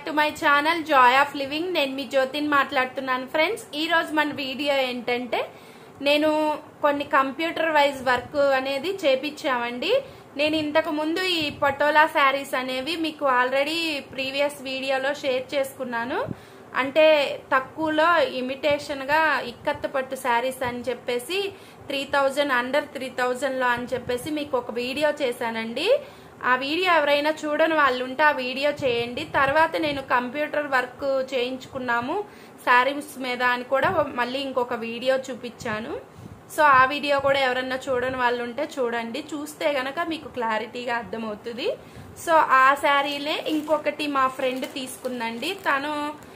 to my channel joy of living నేను మీ జ్యోతిని మాట్లాడుతున్నాను ఫ్రెండ్స్ ఈ రోజు మన వీడియో ఏంటంటే నేను కొన్ని కంప్యూటర్ వైజ్ వర్క్ అనేది చేపించామండి నేను ఇంతకు ముందు ఈ పటోలా శారీస్ అనేవి మీకు ఆల్రెడీ ప్రీవియస్ వీడియోలో షేర్ చేసుకున్నాను అంటే తక్కువలో ఇమిటేషన్ గా ఇక్కత్త పట్టు శారీస్ అని చెప్పేసి three thousand under three thousand లో అని చెప్పేసి మీకు ఒక వీడియో చేశానండి ఆ వీడియో ఎవరైనా చూడని వాళ్ళు ఉంటే ఆ వీడియో చేయండి తర్వాత నేను కంప్యూటర్ వర్క్ చేయించుకున్నాము శారీస్ మీద అని కూడా మళ్ళీ ఇంకొక వీడియో చూపించాను సో ఆ వీడియో కూడా ఎవరన్నా చూడని వాళ్ళు ఉంటే చూడండి చూస్తే గనక మీకు క్లారిటీగా అర్థమవుతుంది సో ఆ శారీలే ఇంకొకటి మా ఫ్రెండ్ తీసుకుందండి తను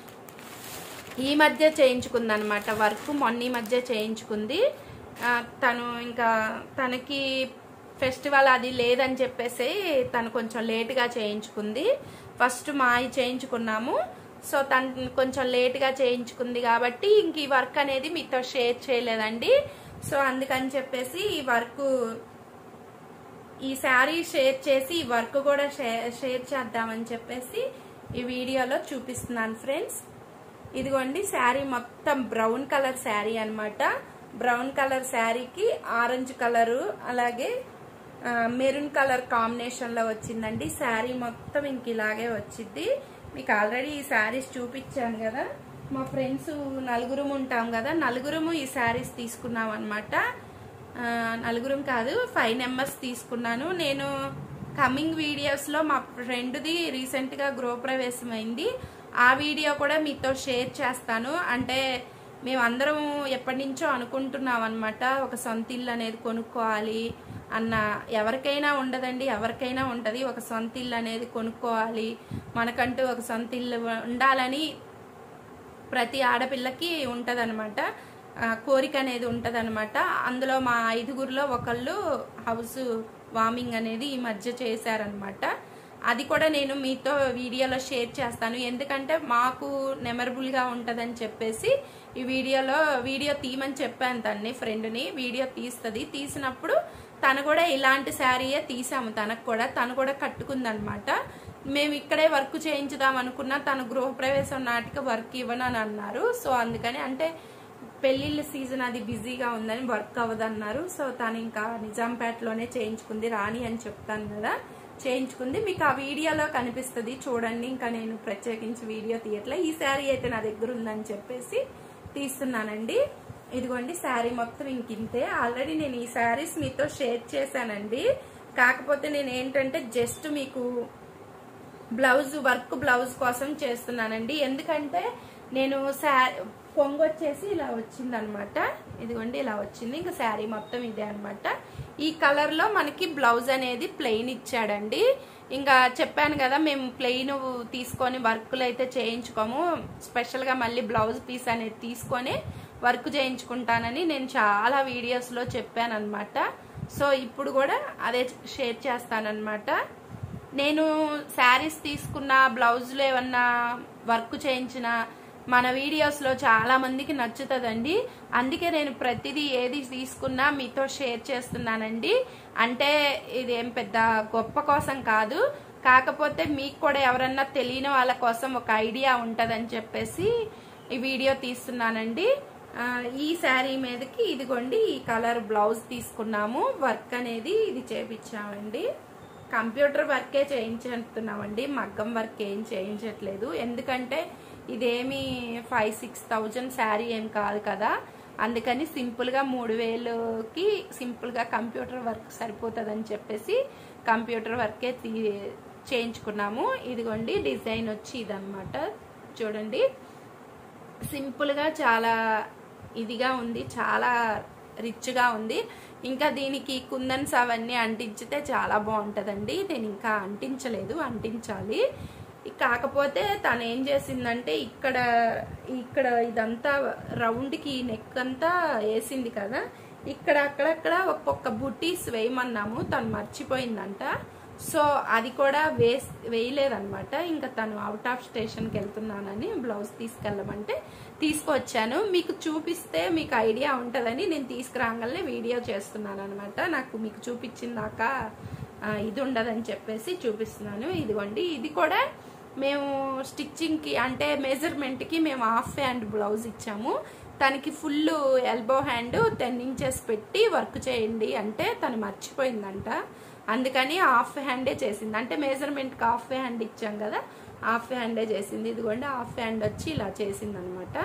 ఈ మధ్య చేయించుకుందనమాట వర్క్ మొన్న ఈ మధ్య చేయించుకుంది ఆ, తను ఇంకా తనకి ఫెస్టివల్ అది లేదని చెప్పేసి తను కొంచెం లేట్గా చేయించుకుంది ఫస్ట్ మాయి చేయించుకున్నాము సో తను కొంచెం లేట్గా చేయించుకుంది కాబట్టి ఇంక ఈ వర్క్ అనేది మీతో షేర్ చేయలేదండి సో అందుకని చెప్పేసి ఈ వర్క్ ఈ శారీ షేర్ చేసి ఈ వర్క్ కూడా షేర్ షేర్ చేద్దామని చెప్పేసి ఈ వీడియోలో చూపిస్తున్నాను ఫ్రెండ్స్ ఇదిగోండి శారీ మొత్తం బ్రౌన్ కలర్ శారీ అన్నమాట బ్రౌన్ కలర్ శారీకి ఆరెంజ్ కలరు అలాగే మెరూన్ కలర్ కాంబినేషన్ లో వచ్చిందండి శారీ మొత్తం ఇంక ఇలాగే వచ్చింది మీకు ఆల్రెడీ ఈ శారీస్ చూపించాను కదా మా ఫ్రెండ్స్ నలుగురం ఉంటాం కదా నలుగురము ఈ శారీస్ తీసుకున్నాం అనమాట నలుగురం కాదు ఫైవ్ నెంబర్స్ తీసుకున్నాను నేను కమింగ్ వీడియోస్లో మా ఫ్రెండ్ది రీసెంట్గా గృహప్రవేశం అయింది ఆ వీడియో కూడా మీతో షేర్ చేస్తాను అంటే మేమందరం ఎప్పటి నుంచో అనుకుంటున్నాం అనమాట ఒక సొంత ఇల్లు అనేది కొనుక్కోవాలి అన్న ఎవరికైనా ఉండదండి ఎవరికైనా ఉంటుంది ఒక సొంత ఇల్లు అనేది కొనుక్కోవాలి మనకంటూ ఒక సొంత ఇల్లు ఉండాలని ప్రతి ఆడపిల్లకి ఉంటదన్నమాట ఆ, కోరిక అనేది ఉంటదన్నమాట అందులో మా ఐదుగురిలో ఒకళ్ళు హౌస్ వార్మింగ్ అనేది ఈ మధ్య చేశారనమాట అది కూడా నేను మీతో వీడియోలో షేర్ చేస్తాను ఎందుకంటే మాకు మెమరబుల్ గా ఉంటదని చెప్పేసి ఈ వీడియోలో వీడియో తీయమని చెప్పాను తన్ని ఫ్రెండ్ని వీడియో తీస్తుంది తీసినప్పుడు తను కూడా ఇలాంటి శారీయే తీసాము తనకు కూడా తను కూడా కట్టుకుందనమాట మేము ఇక్కడే వర్క్ చేయించుదాం అనుకున్నా తను గృహప్రవేశం నాటికి వర్క్ ఇవ్వనని అన్నారు సో అందుకని అంటే పెళ్లిళ్ళ సీజన్ అది బిజీగా ఉందని వర్క్ అవ్వదన్నారు సో తను ఇంకా నిజాంపేటలోనే చేయించుకుంది రాణి అని చెప్తాను కదా చేయించుకుంది మీకు ఆ వీడియోలో కనిపిస్తుంది చూడండి ఇంకా నేను ప్రత్యేకించి వీడియో తీయట్లే ఈ శారీ అయితే నా దగ్గర ఉందని చెప్పేసి తీస్తున్నానండి ఇదిగోండి శారీ మొత్తం ఇంకింతే ఆల్రెడీ నేను ఈ శారీస్ మీతో షేర్ చేశానండి కాకపోతే నేను ఏంటంటే జస్ట్ మీకు బ్లౌజ్ వర్క్ బ్లౌజ్ కోసం చేస్తున్నానండి ఎందుకంటే నేను శారీ కొంగు వచ్చేసి ఇలా వచ్చింది అనమాట ఇదిగోండి ఇలా వచ్చింది ఇంకా శారీ మొత్తం ఇదే అనమాట ఈ కలర్ లో మనకి బ్లౌజ్ అనేది ప్లెయిన్ ఇచ్చాడండి ఇంకా చెప్పాను కదా మేము ప్లెయిన్ తీసుకొని వర్క్లు అయితే చేయించుకోము స్పెషల్ గా మళ్ళీ బ్లౌజ్ పీస్ అనేది తీసుకొని వర్క్ చేయించుకుంటానని నేను చాలా వీడియోస్ లో చెప్పాను అనమాట సో ఇప్పుడు కూడా అదే షేర్ చేస్తానన్నమాట నేను శారీస్ తీసుకున్న బ్లౌజులు ఏమన్నా వర్క్ చేయించిన మన వీడియోస్లో చాలా మందికి నచ్చుతుందండి అందుకే నేను ప్రతిదీ ఏది తీసుకున్నా మీతో షేర్ చేస్తున్నానండి అంటే ఇదేం పెద్ద గొప్ప కోసం కాదు కాకపోతే మీకు కూడా ఎవరన్నా తెలియని వాళ్ళ కోసం ఒక ఐడియా ఉంటుందని చెప్పేసి ఈ వీడియో తీస్తున్నానండి ఆ, ఈ శారీ మీదకి ఇదిగోండి ఈ కలర్ బ్లౌజ్ తీసుకున్నాము వర్క్ అనేది ఇది చేపించామండి కంప్యూటర్ వర్కే చేయించుతున్నామండి మగ్గం వర్క్ ఏం చేయించట్లేదు ఎందుకంటే ఇదేమి ఫైవ్ సిక్స్ థౌజండ్ శారీ ఏం కాదు కదా అందుకని సింపుల్గా మూడు వేలుకి సింపుల్గా కంప్యూటర్ వర్క్ సరిపోతుందని చెప్పేసి కంప్యూటర్ వర్కే తీ చేయించుకున్నాము ఇదిగోండి డిజైన్ వచ్చి ఇదన్నమాట చూడండి సింపుల్గా చాలా ఇదిగా ఉంది చాలా రిచ్గా ఉంది ఇంకా దీనికి కుందన్స్ అవన్నీ అంటించితే చాలా బాగుంటుందండి నేను ఇంకా అంటించలేదు అంటించాలి కాకపోతే తను ఏం చేసిందంటే ఇక్కడ ఇక్కడ ఇదంతా రౌండ్కి నెక్ అంతా వేసింది కదా ఇక్కడ అక్కడక్కడ ఒక్కొక్క బుటీస్ వేయమన్నాము తను మర్చిపోయిందంట సో అది కూడా వేస్ వేయలేదన్నమాట ఇంకా తను అవుట్ ఆఫ్ స్టేషన్కి వెళ్తున్నానని బ్లౌజ్ తీసుకెళ్ళమంటే తీసుకొచ్చాను మీకు చూపిస్తే మీకు ఐడియా ఉంటుందని నేను తీసుకురాగానే వీడియో చేస్తున్నాను అనమాట నాకు మీకు చూపించిందాక ఆ, ఇది ఉండదని చెప్పేసి చూపిస్తున్నాను ఇదిగోండి ఇది కూడా మేము స్టిచ్చింగ్కి అంటే మెజర్మెంట్కి మేము హాఫ్ హ్యాండ్ బ్లౌజ్ ఇచ్చాము తనకి full elbow hand ten inches పెట్టి వర్క్ చేయండి అంటే తను మర్చిపోయిందంట అందుకని హాఫ్ హ్యాండే చేసింది అంటే మెజర్మెంట్కి హాఫ్ హ్యాండ్ ఇచ్చాం కదా హాఫ్ హ్యాండే చేసింది ఇదిగోండి హాఫ్ హ్యాండ్ వచ్చి ఇలా చేసింది అనమాట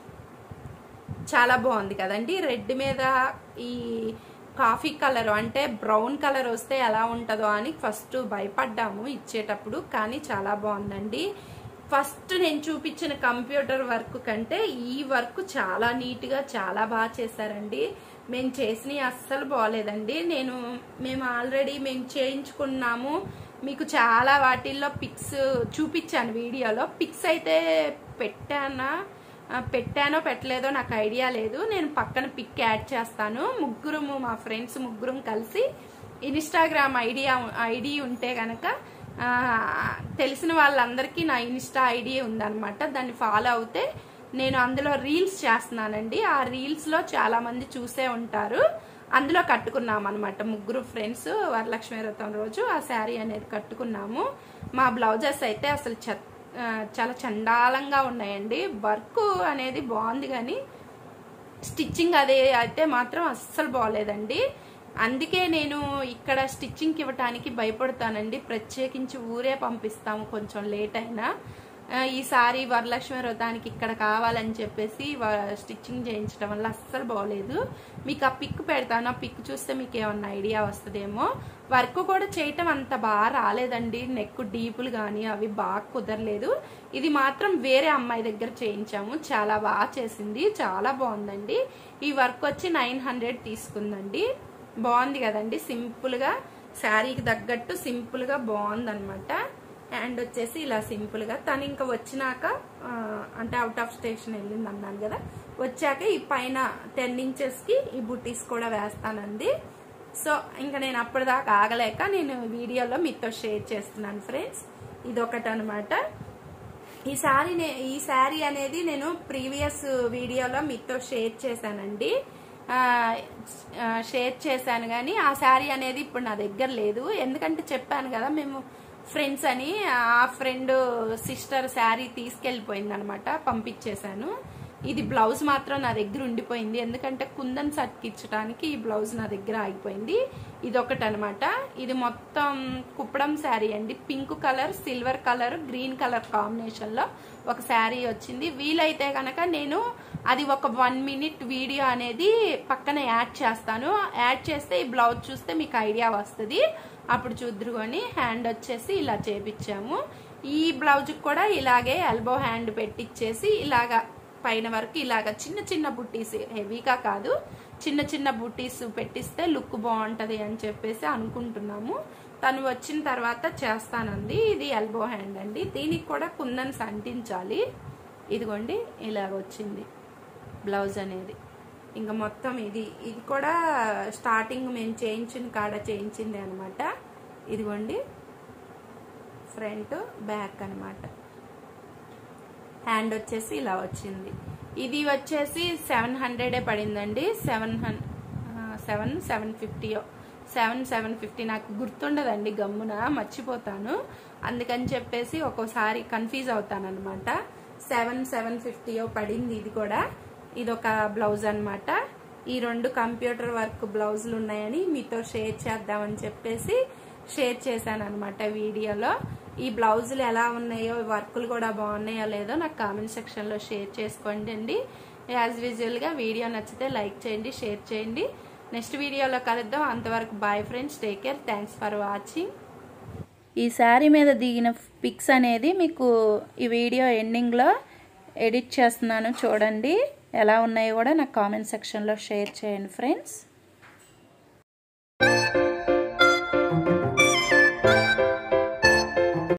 చాలా బాగుంది కదండి రెడ్ మీద ఈ కాఫీ కలర్ అంటే బ్రౌన్ కలర్ వస్తే ఎలా ఉంటుందో అని ఫస్ట్ భయపడ్డాము ఇచ్చేటప్పుడు కానీ చాలా బాగుందండి ఫస్ట్ నేను చూపించిన కంప్యూటర్ వర్క్ కంటే ఈ వర్క్ చాలా నీట్గా చాలా బాగా చేశారండి మేము చేసినవి అస్సలు బాగలేదండి నేను మేము ఆల్రెడీ మేము చేయించుకున్నాము మీకు చాలా వాటిల్లో పిక్స్ చూపించాను వీడియోలో పిక్స్ అయితే పెట్టానా ఆ, పెట్టానో పెట్టలేదో నాకు ఐడియా లేదు నేను పక్కన పిక్ యాడ్ చేస్తాను ముగ్గురము మా ఫ్రెండ్స్ ముగ్గురం కలిసి ఇన్స్టాగ్రామ్ ఐడియా ఐడి ఉంటే కనుక ఆ, తెలిసిన వాళ్ళందరికీ నా ఇన్స్టా ఐడి ఉందన్నమాట దాన్ని ఫాలో అవుతే నేను అందులో రీల్స్ చేస్తున్నానండి ఆ రీల్స్లో చాలా మంది చూసే ఉంటారు అందులో కట్టుకున్నాం అనమాట ముగ్గురు ఫ్రెండ్స్ వరలక్ష్మి వ్రతం రోజు ఆ శారీ అనేది కట్టుకున్నాము మా బ్లౌజెస్ అయితే అసలు చెత్త ఆ, చాలా చండాలంగా ఉన్నాయండి వర్క్ అనేది బాగుంది కానీ స్టిచ్చింగ్ అదే అయితే మాత్రం అస్సలు బాగలేదండి అందుకే నేను ఇక్కడ స్టిచ్చింగ్కి ఇవ్వటానికి భయపడతానండి ప్రత్యేకించి ఊరే పంపిస్తాము కొంచెం లేట్ అయినా ఆ, ఈసారి వరలక్ష్మి వ్రతానికి ఇక్కడ కావాలని చెప్పేసి వ- స్టిచ్చింగ్ చేయించడం వల్ల అస్సలు బాగలేదు మీకు ఆ పిక్ పెడతాను ఆ పిక్ చూస్తే మీకు ఏమన్నా ఐడియా వస్తుందేమో వర్క్ కూడా చేయటం అంత బాగా రాలేదండి నెక్ డీపులు కానీ అవి బాగా కుదరలేదు ఇది మాత్రం వేరే అమ్మాయి దగ్గర చేయించాము చాలా బాగా చేసింది చాలా బాగుందండి ఈ వర్క్ వచ్చి నైన్ హండ్రెడ్ తీసుకుందండి బాగుంది కదండి సింపుల్గా శారీకి తగ్గట్టు సింపుల్గా బాగుందన్నమాట అండ్ వచ్చేసి ఇలా సింపుల్గా తను ఇంకా వచ్చినాక ఆ, అంటే అవుట్ ఆఫ్ స్టేషన్ వెళ్ళింది అన్నాను కదా వచ్చాక ఈ పైన టెన్ ఇంచెస్కి ఈ బుట్టీస్ కూడా వేస్తానంది సో ఇంకా నేను అప్పటిదాకా ఆగలేక నేను వీడియోలో మీతో షేర్ చేస్తున్నాను ఫ్రెండ్స్ ఇదొకటి అనమాట ఈ శారీ ఈ శారీ అనేది నేను ప్రీవియస్ వీడియోలో మీతో షేర్ చేశానండి ఆ, ఆ, షేర్ చేశాను కానీ ఆ శారీ అనేది ఇప్పుడు నా దగ్గర లేదు ఎందుకంటే చెప్పాను కదా మేము ఫ్రెండ్స్ అని ఆ ఫ్రెండ్ సిస్టర్ శారీ తీసుకెళ్ళిపోయింది అనమాట పంపించేశాను ఇది బ్లౌజ్ మాత్రం నా దగ్గర ఉండిపోయింది ఎందుకంటే కుందన్ సట్కిచ్చడానికి ఈ బ్లౌజ్ నా దగ్గర ఆగిపోయింది ఇది ఒకటి అనమాట ఇది మొత్తం కుప్పడం శారీ అండి pink colour silver colour green colour combination లో ఒక శారీ వచ్చింది వీలైతే కనుక నేను అది ఒక వన్ మినిట్ వీడియో అనేది పక్కన యాడ్ చేస్తాను యాడ్ చేస్తే ఈ బ్లౌజ్ చూస్తే మీకు ఐడియా వస్తుంది అప్పుడు చూద్దరుకొని హ్యాండ్ వచ్చేసి ఇలా చేపించాము ఈ బ్లౌజ్ కూడా ఇలాగే ఎల్బో హ్యాండ్ పెట్టించేసి ఇలాగా పైన వరకు ఇలాగ చిన్న చిన్న బుట్టీస్ హెవీగా కాదు చిన్న చిన్న బుట్టీస్ పెట్టిస్తే లుక్ బాగుంటది అని చెప్పేసి అనుకుంటున్నాము తను వచ్చిన తర్వాత చేస్తానంది ఇది ఎల్బో హ్యాండ్ అండి దీనికి కూడా కుందన్స్ అంటించాలి ఇదిగోండి ఇలాగ వచ్చింది బ్లౌజ్ అనేది ఇంకా మొత్తం ఇది ఇది కూడా స్టార్టింగ్ మేము చేయించిన కాడ చేయించింది అనమాట ఇదిగోండి ఫ్రంట్ బ్యాక్ అన్నమాట హ్యాండ్ వచ్చేసి ఇలా వచ్చింది ఇది వచ్చేసి సెవెన్ హండ్రెడే పడిందండి సెవెన్ హన్ సెవెన్ సెవెన్ ఫిఫ్టీయో సెవెన్ సెవెన్ ఫిఫ్టీ నాకు గుర్తుండదండి గమ్మున మర్చిపోతాను అందుకని చెప్పేసి ఒక్కోసారి కన్ఫ్యూజ్ అవుతాను అనమాట సెవెన్ సెవెన్ ఫిఫ్టీయో పడింది ఇది కూడా ఇది ఒక బ్లౌజ్ అన్నమాట ఈ రెండు కంప్యూటర్ వర్క్ బ్లౌజులు ఉన్నాయని మీతో షేర్ చేద్దామని చెప్పేసి షేర్ చేశాను అనమాట వీడియోలో ఈ బ్లౌజులు ఎలా ఉన్నాయో వర్కులు కూడా బాగున్నాయో లేదో నాకు కామెంట్ సెక్షన్లో షేర్ చేసుకోండి అండి యాజ్ యూజువల్గా వీడియో నచ్చితే లైక్ చేయండి షేర్ చేయండి నెక్స్ట్ వీడియోలో కలుద్దాం అంతవరకు bye friends take care thanks for watching ఈ శారీ మీద దిగిన పిక్స్ అనేది మీకు ఈ వీడియో ఎండింగ్లో ఎడిట్ చేస్తున్నాను చూడండి ఎలా ఉన్నాయో కూడా నాకు కామెంట్ సెక్షన్లో షేర్ చేయండి ఫ్రెండ్స్